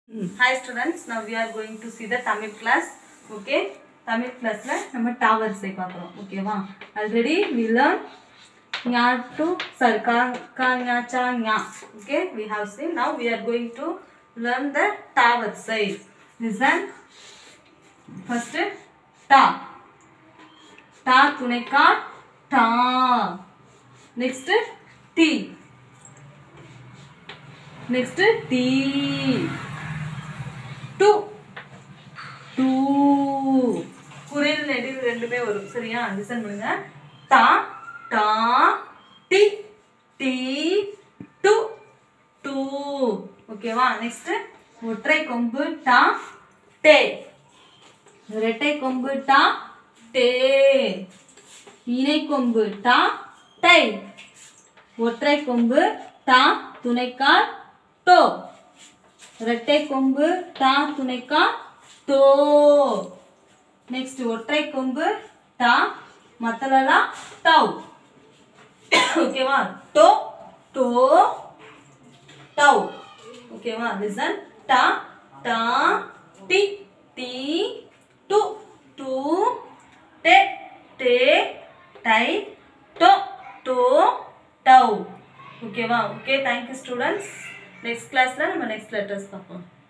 Hi students, now we are going to see the Tamil class. Okay, Tamil classல நம்ம towers ஐ பார்க்குறோம் ஓகேவா already we learn ஞா to sorry கா கா ஞா சா ஞா okay we have seen now we are going to learn the tower side listen first ta ta துணைக்கா ta next t next t டூ டூ குரில் நெடில் ரெண்டுமே வரும் சரியா லிசன் பண்ணுங்க தா டா டி டி டு டூ ஓகேவா நெக்ஸ்ட் ஒற்றை கொம்பு டா டே இரட்டை கொம்பு டா டே இணை கொம்பு டா டை ஒற்றை கொம்பு டா துணைக்கால் டோ இரட்டை கொம்பு டா துணைக்கா டோ நெக்ஸ்ட் ஒற்றை கொம்பு டா மத்தலலா டவ் ஓகேவா டோ டோ டவ் ஓகேவா லிசன் டா டா டி டி டு டு டே டே டை டோ டோ டவ் ஓகேவா ஓகே தேங்க்யூ ஸ்டூடெண்ட்ஸ் நெக்ஸ்ட் கிளாஸில் நம்ம நெக்ஸ்ட் லெட்டர்ஸ் பார்ப்போம்